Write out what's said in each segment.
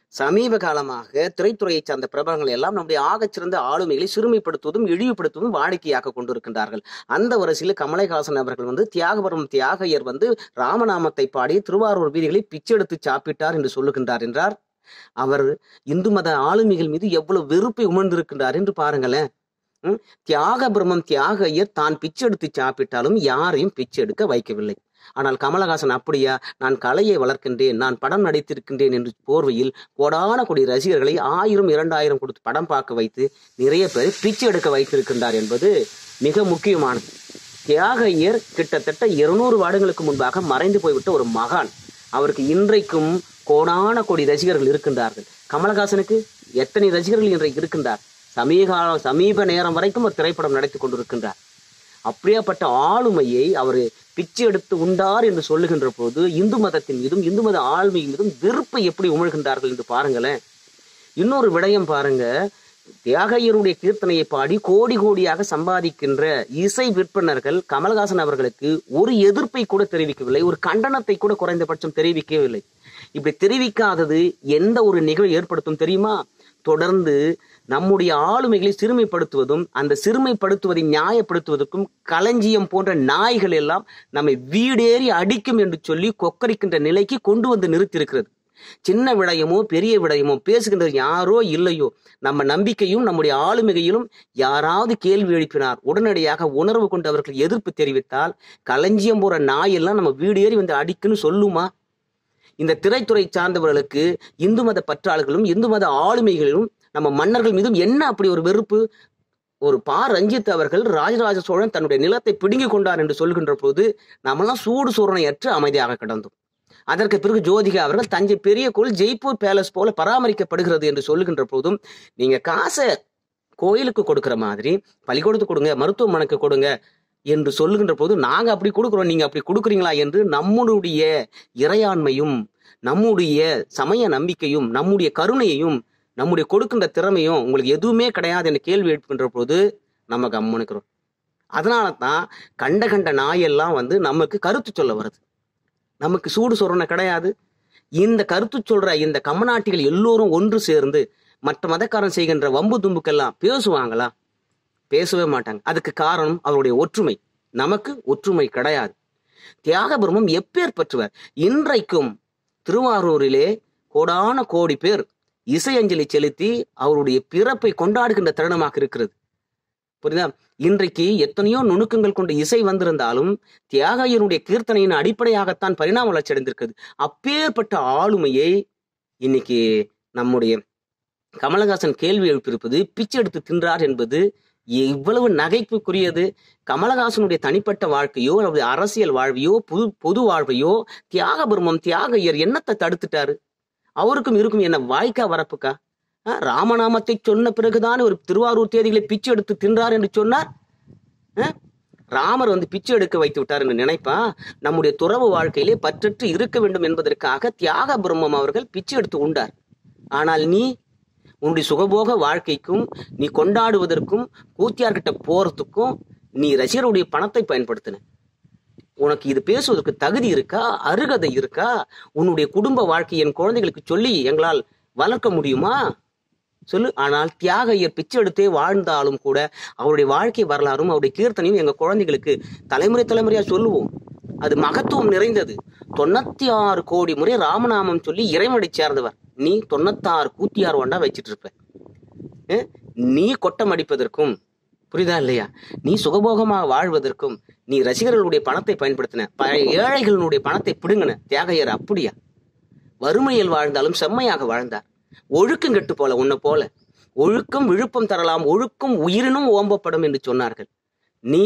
சமீப காலமாக திரைத்துறையை சார்ந்த பிரபலங்கள் எல்லாம் நம்முடைய ஆகச்சிறந்த ஆளுமைகளை சிறுமைப்படுத்துவதும் இழிவுபடுத்துவதும் வாடிக்கையாக கொண்டிருக்கின்றார்கள் அந்த வரிசையில் கமலஹாசன் அவர்கள் வந்து தியாகபுரம் தியாகையர் வந்து ராமநாமத்தை பாடி திருவாரூர் வீதிகளை பிச்செடுத்து சாப்பிட்டார் என்று சொல்லுகின்றார் என்றார் அவர் இந்து மத ஆளுமைகள் மீது எவ்வளவு வெறுப்பை உணர்ந்திருக்கின்றார் என்று பாருங்களேன் ம்? தியாக பிரம்மம் தியாகையர் தான் பிச்செடுத்து சாப்பிட்டாலும் யாரையும் பிச்செடுக்க வைக்கவில்லை ஆனால் கமலஹாசன் அப்படியா நான் கலையை வளர்க்கின்றேன் நான் படம் நடித்திருக்கின்றேன் என்று போர்வையில் கோடான கோடி ரசிகர்களை ஆயிரம் இரண்டாயிரம் கொடுத்து படம் பார்க்க வைத்து நிறைய பேரை பிச்சை எடுக்க வைத்திருக்கின்றார் என்பது மிக முக்கியமானது தியாகையர் கிட்டத்தட்ட இருநூறு வருடங்களுக்கு முன்பாக மறைந்து போய்விட்ட ஒரு மகான் அவருக்கு இன்றைக்கும் கோடான கோடி ரசிகர்கள் இருக்கின்றார்கள் கமலஹாசனுக்கு எத்தனை ரசிகர்கள் இன்றைக்கு இருக்கின்றார் சமீப சமீப நேரம் வரைக்கும் ஒரு திரைப்படம் நடத்தி கொண்டிருக்கின்றார் அப்படியாப்பட்ட ஆளுமையை அவர் பிச்சை எடுத்து உண்டார் என்று சொல்லுகின்ற போது இந்து மதத்தின் மீதும் இந்து மத ஆளுமை மீதும் வெறுப்பை எப்படி உமிழ்கின்றார்கள் என்று பாருங்களேன் இன்னொரு விடயம் பாருங்க தியாகையருடைய கீர்த்தனையை பாடி கோடி கோடியாக சம்பாதிக்கின்ற இசை விற்பனர்கள் கமல்ஹாசன் அவர்களுக்கு ஒரு எதிர்ப்பை கூட தெரிவிக்கவில்லை ஒரு கண்டனத்தை கூட குறைந்தபட்சம் தெரிவிக்கவில்லை இப்படி தெரிவிக்காதது எந்த ஒரு நிகழ்வு ஏற்படுத்தும் தெரியுமா தொடர்ந்து நம்முடைய ஆளுமைகளை சிறுமைப்படுத்துவதும் அந்த சிறுமைப்படுத்துவதை நியாயப்படுத்துவதற்கும் களஞ்சியம் போன்ற நாய்கள் எல்லாம் நம்மை வீடேறி அடிக்கும் என்று சொல்லி கொக்கரிக்கின்ற நிலைக்கு கொண்டு வந்து நிறுத்தியிருக்கிறது சின்ன விடயமோ பெரிய விடயமோ பேசுகின்றது யாரோ இல்லையோ நம்ம நம்பிக்கையும் நம்முடைய ஆளுமையிலும் யாராவது கேள்வி எழுப்பினார் உடனடியாக உணர்வு கொண்டு அவர்கள் எதிர்ப்பு தெரிவித்தால் களஞ்சியம் போற நாயெல்லாம் நம்ம வீடு ஏறி வந்து அடிக்குன்னு சொல்லுமா இந்த திரைத்துறை சார்ந்தவர்களுக்கு இந்து மத பற்றாளர்களும் இந்து மத ஆளுமைகளிலும் நம்ம மன்னர்கள் மீதும் என்ன அப்படி ஒரு வெறுப்பு ஒரு பா ரஞ்சித் அவர்கள் ராஜராஜ சோழன் தன்னுடைய நிலத்தை பிடுங்கிக் கொண்டார் என்று சொல்கின்ற போது நாமெல்லாம் சூடு சூரணையற்று அமைதியாக கிடந்தோம் அதற்கு பிறகு ஜோதிகா அவர்கள் தஞ்சை பெரிய கோயில் ஜெய்ப்பூர் பேலஸ் போல பராமரிக்கப்படுகிறது என்று சொல்லுகின்ற போதும் நீங்க காசை கோயிலுக்கு கொடுக்கிற மாதிரி பள்ளிக்கூடத்துக்கு கொடுங்க மருத்துவமனைக்கு கொடுங்க என்று சொல்லுகின்ற போது நாங்க அப்படி கொடுக்குறோம் நீங்க அப்படி கொடுக்குறீங்களா என்று நம்முடைய இறையாண்மையும் நம்முடைய சமய நம்பிக்கையும் நம்முடைய கருணையையும் நம்முடைய கொடுக்கின்ற திறமையும் உங்களுக்கு எதுவுமே கிடையாது என்று கேள்வி எழுப்புகின்ற போது நம்ம கம்முனுக்கிறோம் அதனால தான் கண்ட கண்ட நாயெல்லாம் வந்து நமக்கு கருத்து சொல்ல வருது நமக்கு சூடு சொரணை கிடையாது இந்த கருத்து சொல்ற இந்த கம்மநாட்டிகள் எல்லோரும் ஒன்று சேர்ந்து மற்ற மதக்காரன் செய்கின்ற வம்பு தும்புக்கெல்லாம் பேசுவாங்களா பேசவே மாட்டாங்க அதுக்கு காரணம் அவருடைய ஒற்றுமை நமக்கு ஒற்றுமை கிடையாது தியாக பிரம்மம் எப்பேற்பட்டவர் இன்றைக்கும் திருவாரூரிலே கோடான கோடி பேர் இசையஞ்சலி செலுத்தி அவருடைய பிறப்பை கொண்டாடுகின்ற தருணமாக இருக்கிறது புரியுதா இன்றைக்கு எத்தனையோ நுணுக்கங்கள் கொண்ட இசை வந்திருந்தாலும் தியாகையனுடைய கீர்த்தனையின் அடிப்படையாகத்தான் பரிணாம வளர்ச்சி அடைந்திருக்கிறது அப்பேற்பட்ட ஆளுமையை இன்னைக்கு நம்முடைய கமலஹாசன் கேள்வி எழுப்பியிருப்பது பிச்சை எடுத்து தின்றார் என்பது இவ்வளவு நகைப்புக்குரியது கமலஹாசனுடைய தனிப்பட்ட வாழ்க்கையோ அல்லது அரசியல் வாழ்வையோ பொது பொது வாழ்வையோ தியாக பிரம்மம் தியாகையர் என்னத்தை தடுத்துட்டாரு அவருக்கும் இருக்கும் என்ன வாய்க்கா வரப்புக்கா அஹ், ராமநாமத்தை சொன்ன பிறகுதான் ஒரு திருவாரூர் தேதிகளை பிச்சை எடுத்து தின்றார் என்று சொன்னார் அஹ், ராமர் வந்து பிச்சை எடுக்க வைத்து விட்டார் என்று நினைப்பா நம்முடைய துறவு வாழ்க்கையிலே பற்றற்று இருக்க வேண்டும் என்பதற்காக தியாக பிரம்மம் அவர்கள் பிச்சை எடுத்து உண்டார் ஆனால் நீ உன்னுடைய சுகபோக வாழ்க்கைக்கும் நீ கொண்டாடுவதற்கும் கூத்தியார்கிட்ட போறதுக்கும் நீ ரசிகருடைய பணத்தை பயன்படுத்தின உனக்கு இது பேசுவதற்கு தகுதி இருக்கா அருகதை இருக்கா உன்னுடைய குடும்ப வாழ்க்கை என் குழந்தைகளுக்கு சொல்லி எங்களால் வளர்க்க முடியுமா சொல்லு ஆனால் தியாகையர் பிச்சை எடுத்தே வாழ்ந்தாலும் கூட அவருடைய வாழ்க்கை வரலாறும் அவருடைய கீர்த்தனையும் எங்க குழந்தைகளுக்கு தலைமுறை தலைமுறையா சொல்லுவோம் அது மகத்துவம் நிறைந்தது தொண்ணூத்தி ஆறு கோடி முறை ராமநாமம் சொல்லி இறைவனை சேர்ந்தவர் நீ தொண்ணூத்தாறு கூத்தியார் ஒண்டா வச்சிட்டு இருப்ப அஹ்? நீ கொட்டம் அடிப்பதற்கும் புரியுதா இல்லையா நீ சுகபோகமாக வாழ்வதற்கும் நீ ரசிகர்களுடைய பணத்தை பயன்படுத்தின ப- ஏழைகளுடைய பணத்தை பிடுங்கின தியாகையர் அப்படியா வறுமையில் வாழ்ந்தாலும் செம்மையாக வாழ்ந்தார் ஒழுக்கம் கெட்டு போல உன்னை போல ஒழுக்கம் விழுப்பம் தரலாம் ஒழுக்கம் உயிரினும் ஓம்பப்படும் என்று சொன்னார்கள் நீ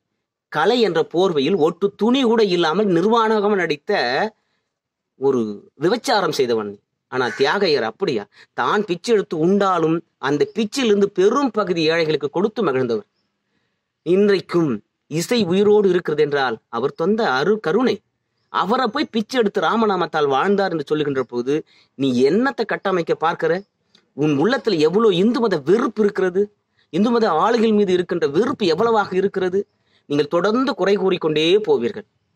கலை என்ற போர்வையில் ஒட்டு துணி கூட இல்லாமல் நிர்வாணகம் நடித்த ஒரு விபச்சாரம் செய்தவன் நீ. ஆனா தியாகையர் அப்படியா தான் பிச்சை எடுத்து உண்டாலும் அந்த பிச்சிலிருந்து பெரும் பகுதி ஏழைகளுக்கு கொடுத்து மகிழ்ந்தவர் இன்றைக்கும் இசை உயிரோடு இருக்கிறது என்றால் அவர் தொந்த அரு கருணை அவரை போய் பிச்சை எடுத்து ராமநாமத்தால் வாழ்ந்தார் என்று சொல்லுகின்ற போது நீ என்னத்தை கட்டமைக்க பார்க்கிற உன் உள்ளத்துல எவ்வளவு இந்து மத வெறுப்பு இருக்கிறது இந்து மத ஆளுகள் மீது இருக்கின்ற வெறுப்பு எவ்வளவாக இருக்கிறது நீங்கள் தொடர்ந்து குறை கூறிக்கொண்டே போவீர்கள்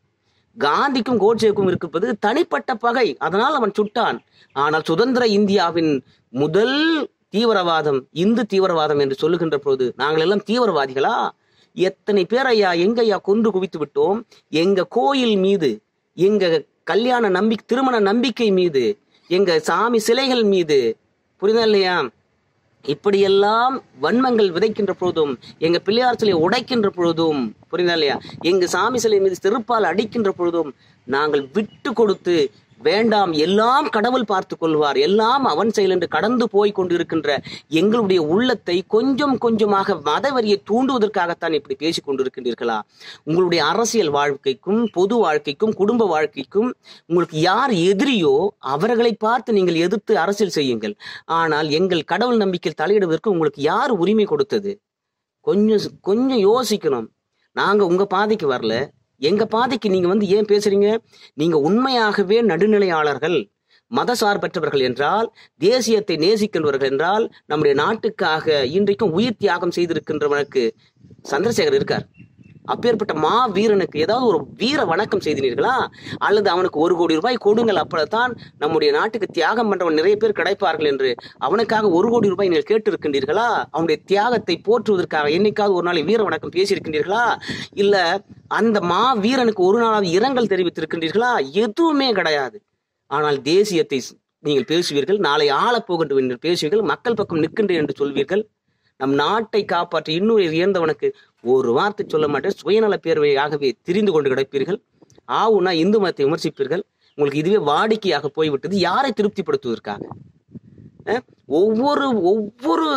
காந்திக்கும் கோட்சேக்கும் இருப்பது தனிப்பட்ட பகை அதனால் அவன் சுட்டான் ஆனால் சுதந்திர இந்தியாவின் முதல் தீவிரவாதம் இந்து தீவிரவாதம் என்று சொல்லுகின்ற போது நாங்கள் எல்லாம் தீவிரவாதிகளா எத்தனை பேர் ஐயா எங்க ஐயா கொன்று குவித்து விட்டோம் எங்க கோயில் மீது எங்க கல்யாண நம்பிக்கை திருமண நம்பிக்கை மீது எங்க சாமி சிலைகள் மீது புரியுதா இல்லையா இப்படியெல்லாம் வன்மங்கள் விதைக்கின்ற பொழுதும் எங்க பிள்ளையார் சிலையை உடைக்கின்ற பொழுதும் புரியுதா இல்லையா எங்க சாமி சிலை மீது செருப்பால் அடிக்கின்ற பொழுதும் நாங்கள் விட்டு கொடுத்து வேண்டாம் எல்லாம் கடவுள் பார்த்து கொள்வார் எல்லாம் அவன் செயல் என்று கடந்து போய் கொண்டிருக்கின்ற எங்களுடைய உள்ளத்தை கொஞ்சம் கொஞ்சமாக மதவரியை தூண்டுவதற்காகத்தான் இப்படி பேசிக் கொண்டிருக்கின்றீர்களா உங்களுடைய அரசியல் வாழ்க்கைக்கும் பொது வாழ்க்கைக்கும் குடும்ப வாழ்க்கைக்கும் உங்களுக்கு யார் எதிரியோ அவர்களை பார்த்து நீங்கள் எதிர்த்து அரசியல் செய்யுங்கள் ஆனால் எங்கள் கடவுள் நம்பிக்கையில் தலையிடுவதற்கு உங்களுக்கு யார் உரிமை கொடுத்தது கொஞ்சம் கொஞ்சம் யோசிக்கணும் நாங்க உங்க பாதைக்கு வரல எங்க பாதைக்கு நீங்க வந்து ஏன் பேசுறீங்க நீங்க உண்மையாகவே நடுநிலையாளர்கள் மதசார்பற்றவர்கள் என்றால் தேசியத்தை நேசிக்கின்றவர்கள் என்றால் நம்முடைய நாட்டுக்காக இன்றைக்கும் உயிர் தியாகம் செய்திருக்கின்றவனுக்கு சந்திரசேகர் இருக்கார் அப்பேற்பட்ட மா வீரனுக்கு ஏதாவது ஒரு வீர வணக்கம் செய்தினீர்களா அல்லது அவனுக்கு ஒரு கோடி ரூபாய் கொடுங்கள் அப்பதான் நம்முடைய நாட்டுக்கு தியாகம் பண்றவன் நிறைய பேர் கிடைப்பார்கள் என்று அவனுக்காக ஒரு கோடி ரூபாய் நீங்கள் கேட்டிருக்கின்றீர்களா அவனுடைய தியாகத்தை போற்றுவதற்காக என்னைக்காவது ஒரு நாளை வீர வணக்கம் பேசியிருக்கின்றீர்களா இல்ல அந்த மா வீரனுக்கு ஒரு நாளாவது இரங்கல் தெரிவித்திருக்கின்றீர்களா எதுவுமே கிடையாது ஆனால் தேசியத்தை நீங்கள் பேசுவீர்கள் நாளை ஆளப் போகின்ற என்று பேசுவீர்கள் மக்கள் பக்கம் நிற்கின்றேன் என்று சொல்வீர்கள் நம் நாட்டை காப்பாற்ற இன்னும் உயர்ந்தவனுக்கு ஒரு வார்த்தை சொல்ல மாட்டேன் சுயநல பேர்வையாகவே திரிந்து கொண்டு கிடப்பீர்கள் ஆவுனா இந்து மதத்தை விமர்சிப்பீர்கள் உங்களுக்கு இதுவே வாடிக்கையாக போய்விட்டது யாரை திருப்திப்படுத்துவதற்காக அஹ், ஒவ்வொரு ஒவ்வொரு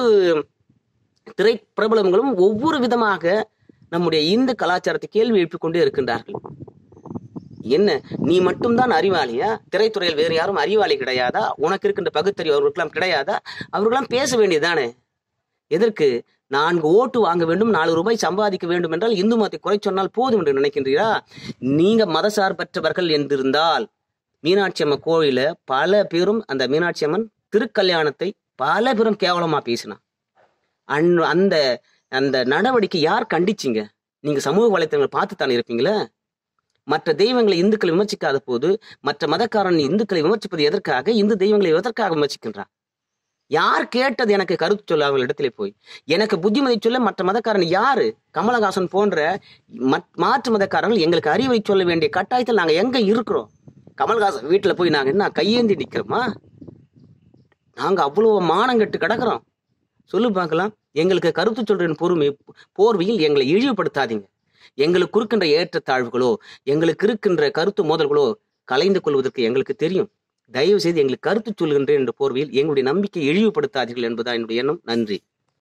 திரை பிரபலங்களும் ஒவ்வொரு விதமாக நம்முடைய இந்து கலாச்சாரத்தை கேள்வி எழுப்பிக் கொண்டே இருக்கின்றார்கள் என்ன நீ மட்டும்தான் அறிவாளியா திரைத்துறையில் வேறு யாரும் அறிவாளி கிடையாதா உனக்கு இருக்கின்ற பகுத்தறிவு அவர்களுக்கெல்லாம் கிடையாதா அவர்களெல்லாம் பேச வேண்டியதுதானே எதற்கு நான்கு ஓட்டு வாங்க வேண்டும் நாலு ரூபாய் சம்பாதிக்க வேண்டும் என்றால் இந்து மதத்தை குறை சொன்னால் போதும் என்று நினைக்கின்றீரா நீங்க மதசார்பற்றவர்கள் என்றிருந்தால் மீனாட்சி அம்மன் கோயில பல பேரும் அந்த மீனாட்சி அம்மன் திருக்கல்யாணத்தை பல பேரும் கேவலமா பேசினான் அன் அந்த அந்த நடவடிக்கை யார் கண்டிச்சிங்க நீங்க சமூக வலைத்தளங்கள் பார்த்து தானே இருப்பீங்களே மற்ற தெய்வங்களை இந்துக்களை விமர்சிக்காத போது மற்ற மதக்காரன் இந்துக்களை விமர்சிப்பது எதற்காக இந்து தெய்வங்களை எதற்காக விமர்சிக்கின்றான் யார் கேட்டது எனக்கு கருத்து சொல்ல அவங்க இடத்துல போய் எனக்கு புத்திமதி சொல்ல மற்ற மதக்காரன் யாரு கமலஹாசன் போன்ற மத்- மாற்று மதக்காரர்கள் எங்களுக்கு அறிவை சொல்ல வேண்டிய கட்டாயத்தில் நாங்க எங்க இருக்கிறோம் கமல்ஹாசன் வீட்டுல போய் நாங்க என்ன கையேந்தி நிக்கிறோமா நாங்க அவ்வளவு மானங்கட்டு கிடக்குறோம் சொல்லு பார்க்கலாம் எங்களுக்கு கருத்து சொல்றேன் பொறுமை போர்வையில் எங்களை இழிவுபடுத்தாதீங்க எங்களுக்கு இருக்கின்ற ஏற்றத்தாழ்வுகளோ எங்களுக்கு இருக்கின்ற கருத்து மோதல்களோ கலைந்து கொள்வதற்கு எங்களுக்கு தெரியும் தயவு செய்து எங்களுக்கு கருத்து சொல்கின்றேன் என்ற போர்வையில் எங்களுடைய நம்பிக்கை இழிவுபடுத்தாதீர்கள் என்பதா என்னுடைய எண்ணம் நன்றி